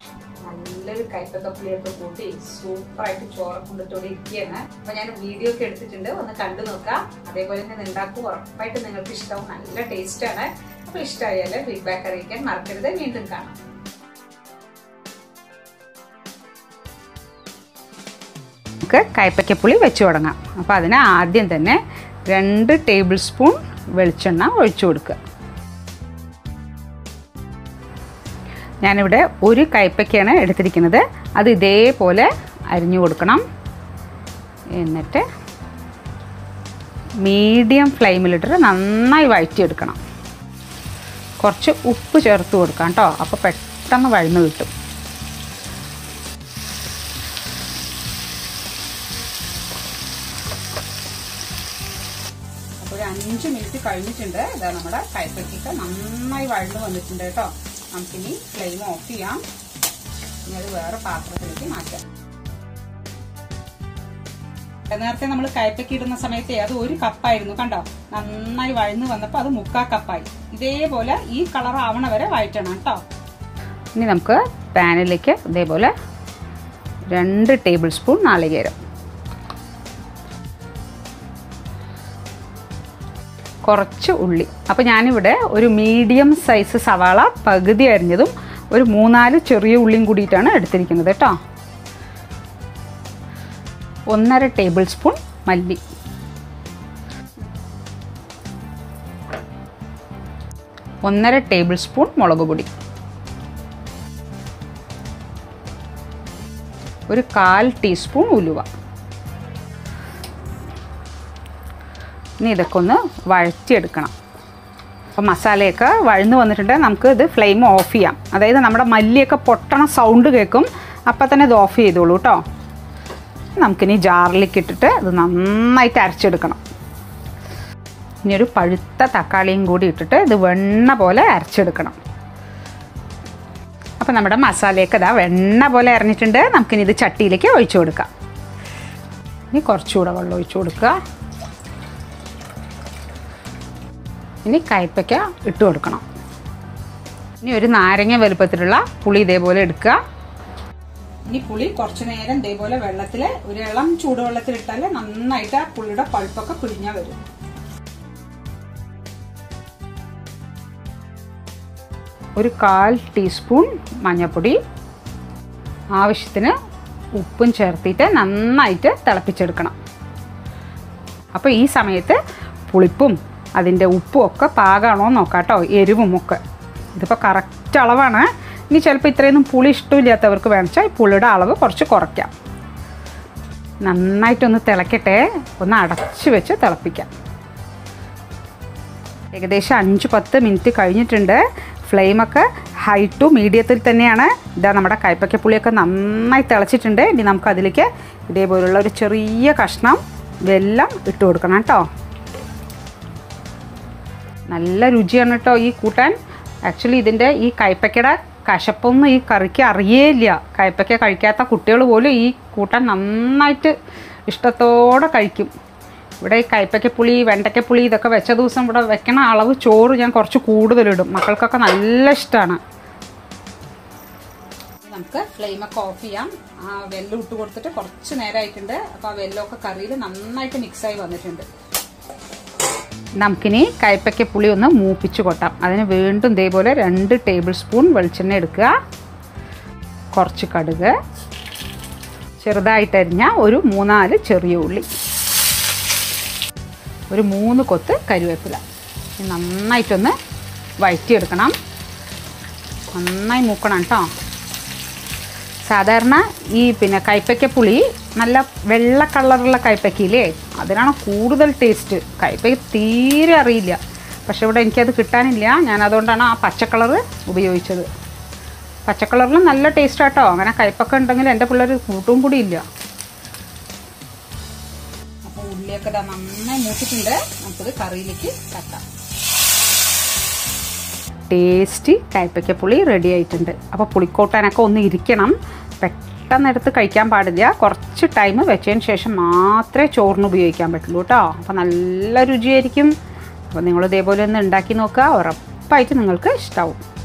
നല്ലൊരു കൈപ്പക്കപ്പുളിയൊക്കെ കൂട്ടി സൂപ്പറായിട്ട് ചോറൊക്കെ കൊണ്ടിട്ടോടെ ഇരിക്കുകയാണ് അപ്പൊ ഞാൻ വീഡിയോ ഒക്കെ എടുത്തിട്ടുണ്ട് ഒന്ന് കണ്ടു നോക്കാം അതേപോലെ തന്നെ ഉണ്ടാക്കും ഉറപ്പായിട്ട് നിങ്ങൾക്ക് ഇഷ്ടവും നല്ല ടേസ്റ്റ് ആണ് അപ്പൊ ഇഷ്ടമായാലും ഫീഡ്ബാക്ക് അറിയിക്കാൻ മറക്കരുത് വീണ്ടും കാണാം നമുക്ക് കൈപ്പയ്ക്കപ്പുളി വെച്ച് തുടങ്ങാം അപ്പോൾ അതിന് ആദ്യം തന്നെ രണ്ട് ടേബിൾ സ്പൂൺ വെളിച്ചെണ്ണ ഒഴിച്ചു കൊടുക്കുക ഞാനിവിടെ ഒരു കൈപ്പയ്ക്കാണ് എടുത്തിരിക്കുന്നത് അത് ഇതേപോലെ അരിഞ്ഞു കൊടുക്കണം എന്നിട്ട് മീഡിയം ഫ്ലെയിമിലിട്ടിട്ട് നന്നായി വഴറ്റിയെടുക്കണം കുറച്ച് ഉപ്പ് ചേർത്ത് കൊടുക്കാം കേട്ടോ അപ്പോൾ പെട്ടെന്ന് വഴന്ന് കിട്ടും അപ്പോൾ ഒരു അഞ്ച് മിനിറ്റ് കഴിഞ്ഞിട്ടുണ്ട് ഇതാ നമ്മുടെ കൈപ്പയ്ക്കൊക്കെ നന്നായി വഴന്ന് വന്നിട്ടുണ്ട് കേട്ടോ നമുക്കിനി ഫ്ലെയിം ഓഫ് ചെയ്യാം ഇനി അത് വേറെ പാത്രത്തിലേക്ക് മാറ്റാം നേരത്തെ നമ്മൾ കയ്പയ്ക്ക് ഇടുന്ന സമയത്ത് അത് ഒരു കപ്പായിരുന്നു കണ്ടോ നന്നായി വഴന്ന് വന്നപ്പോൾ അത് മുക്കാ കപ്പായി ഇതേപോലെ ഈ കളർ ആവണ വരെ വഴറ്റണം കേട്ടോ ഇനി നമുക്ക് പാനിലേക്ക് ഇതേപോലെ രണ്ട് ടേബിൾ സ്പൂൺ നാളികേരം കുറച്ച് ഉള്ളി അപ്പോൾ ഞാനിവിടെ ഒരു മീഡിയം സൈസ് സവാള പകുതി അരിഞ്ഞതും ഒരു മൂന്നാല് ചെറിയ ഉള്ളിയും കൂടിയിട്ടാണ് എടുത്തിരിക്കുന്നത് കേട്ടോ ഒന്നര ടേബിൾ സ്പൂൺ മല്ലി ഒന്നര ടേബിൾ സ്പൂൺ മുളക് പൊടി ഒരു കാൽ ടീസ്പൂൺ ഉലുവ ഇനി ഇതൊക്കെ ഒന്ന് വഴറ്റിയെടുക്കണം അപ്പോൾ മസാലയൊക്കെ വഴന്ന് വന്നിട്ടുണ്ട് നമുക്ക് ഇത് ഫ്ലെയിം ഓഫ് ചെയ്യാം അതായത് നമ്മുടെ മല്ലിയൊക്കെ പൊട്ടണ സൗണ്ട് കേൾക്കും അപ്പം തന്നെ ഇത് ഓഫ് ചെയ്തോളൂ കേട്ടോ നമുക്കിനി ജാറിലേക്ക് ഇട്ടിട്ട് ഇത് നന്നായിട്ട് അരച്ചെടുക്കണം ഇനി ഒരു പഴുത്ത തക്കാളിയും കൂടി ഇട്ടിട്ട് ഇത് വെണ്ണ പോലെ അരച്ചെടുക്കണം അപ്പോൾ നമ്മുടെ മസാലയൊക്കെ ഇതാ വെണ്ണ പോലെ അരഞ്ഞിട്ടുണ്ട് നമുക്കിനി ഇത് ചട്ടിയിലേക്ക് ഒഴിച്ചു കൊടുക്കാം ഇനി കുറച്ചുകൂടെ വെള്ളം ഒഴിച്ചു കൊടുക്കുക ഇനി കയ്പ്പയ്ക്ക ഇട്ട് കൊടുക്കണം ഇനി ഒരു നാരങ്ങ വലുപ്പത്തിലുള്ള പുളി ഇതേപോലെ എടുക്കുക ഇനി പുളി കുറച്ചു നേരം ഇതേപോലെ വെള്ളത്തിൽ ഒരു ഇളം ചൂടുവെള്ളത്തിൽ ഇട്ടാൽ നന്നായിട്ട് ആ പുളിയുടെ പഴുപ്പൊക്കെ പിഴിഞ്ഞാൽ വരും ഒരു കാൽ ടീസ്പൂൺ മഞ്ഞൾപ്പൊടി ആവശ്യത്തിന് ഉപ്പും ചേർത്തിട്ട് നന്നായിട്ട് തിളപ്പിച്ചെടുക്കണം അപ്പോൾ ഈ സമയത്ത് പുളിപ്പും അതിൻ്റെ ഉപ്പും ഒക്കെ പാകമാണോ നോക്കാം കേട്ടോ എരിവും ഒക്കെ ഇതിപ്പോൾ കറക്റ്റ് അളവാണ് ഇനി ചിലപ്പോൾ ഇത്രയൊന്നും പുളി ഇഷ്ടമില്ലാത്തവർക്ക് വേണിച്ചാൽ ഈ പുളിയുടെ അളവ് കുറച്ച് കുറയ്ക്കാം നന്നായിട്ടൊന്ന് തിളക്കട്ടെ ഒന്ന് അടച്ച് വെച്ച് തിളപ്പിക്കാം ഏകദേശം അഞ്ച് പത്ത് മിനിറ്റ് കഴിഞ്ഞിട്ടുണ്ട് ഫ്ലെയിമൊക്കെ ഹൈ ടു മീഡിയത്തിൽ തന്നെയാണ് ഇതാ നമ്മുടെ കയ്പയ്ക്കപ്പുളിയൊക്കെ നന്നായി തിളച്ചിട്ടുണ്ട് ഇനി നമുക്ക് അതിലേക്ക് ഇതേപോലുള്ള ഒരു ചെറിയ കഷ്ണം വെല്ലം ഇട്ട് കൊടുക്കണം കേട്ടോ നല്ല രുചിയാണ് കേട്ടോ ഈ കൂട്ടാൻ ആക്ച്വലി ഇതിൻ്റെ ഈ കയ്പയ്ക്കയുടെ കശപ്പൊന്നും ഈ കറിക്ക് അറിയേയില്ല കയ്പയ്ക്ക കഴിക്കാത്ത കുട്ടികൾ പോലും ഈ കൂട്ടാൻ നന്നായിട്ട് ഇഷ്ടത്തോടെ കഴിക്കും ഇവിടെ ഈ കയ്പയ്ക്കപ്പുളി വെണ്ടയ്ക്കപ്പുളി ഇതൊക്കെ വെച്ച ദിവസം ഇവിടെ വെക്കണ അളവ് ചോറ് ഞാൻ കുറച്ച് കൂടുതലിടും മക്കൾക്കൊക്കെ നല്ല ഇഷ്ടമാണ് നമുക്ക് ഫ്ലെയിമൊക്കെ ഓഫ് ചെയ്യാം ആ വെല്ലം ഇട്ട് കൊടുത്തിട്ട് കുറച്ച് നേരമായിട്ടുണ്ട് അപ്പോൾ ആ വെല്ലമൊക്കെ കറിയിൽ നന്നായിട്ട് മിക്സായി വന്നിട്ടുണ്ട് നമുക്കിനി കയ്പയ്ക്ക പുളി ഒന്ന് മൂപ്പിച്ച് കൊട്ടാം അതിന് വീണ്ടും ഇതേപോലെ രണ്ട് ടേബിൾ സ്പൂൺ വെളിച്ചെണ്ണ എടുക്കുക കുറച്ച് കടുക് ചെറുതായിട്ടരിഞ്ഞ ഒരു മൂന്നാല് ചെറിയ ഉള്ളി ഒരു മൂന്ന് കൊത്ത് കരിവേപ്പില നന്നായിട്ടൊന്ന് വഴറ്റിയെടുക്കണം നന്നായി മൂക്കണം കേട്ടോ സാധാരണ ഈ പിന്നെ കയ്പയ്ക്കപ്പുളി നല്ല വെള്ള കളറുള്ള കയ്പയ്ക്കയില്ലേ അതിനാണ് കൂടുതൽ ടേസ്റ്റ് കയ്പയ്ക്ക് തീരെ അറിയില്ല പക്ഷെ ഇവിടെ എനിക്കത് കിട്ടാനില്ല ഞാൻ അതുകൊണ്ടാണ് ആ പച്ച കളറ് ഉപയോഗിച്ചത് പച്ചക്കളറിലും നല്ല ടേസ്റ്റ് ആട്ടോ അങ്ങനെ കയ്പൊക്കെ ഉണ്ടെങ്കിൽ എൻ്റെ പിള്ളേർ കൂട്ടും കൂടി ഇല്ല അപ്പോൾ ഉള്ളിയൊക്കെ ഇതാ നന്നായി മൂത്തിട്ടുണ്ട് നമുക്കത് കറിയിലേക്ക് തട്ടാം ടേസ്റ്റി കയ്പയ്ക്കപ്പുളി റെഡി ആയിട്ടുണ്ട് അപ്പോൾ പുളിക്കോട്ടാനൊക്കെ ഒന്ന് ഇരിക്കണം പെട്ടെന്ന് എടുത്ത് കഴിക്കാൻ പാടില്ല കുറച്ച് ടൈം വെച്ചതിന് ശേഷം മാത്രമേ ചോറിന് ഉപയോഗിക്കാൻ പറ്റുള്ളൂ കേട്ടോ അപ്പോൾ നല്ല രുചിയായിരിക്കും അപ്പോൾ നിങ്ങൾ ഇതേപോലെ ഒന്ന് ഉണ്ടാക്കി നോക്കുക ഉറപ്പായിട്ട് നിങ്ങൾക്ക് ഇഷ്ടമാവും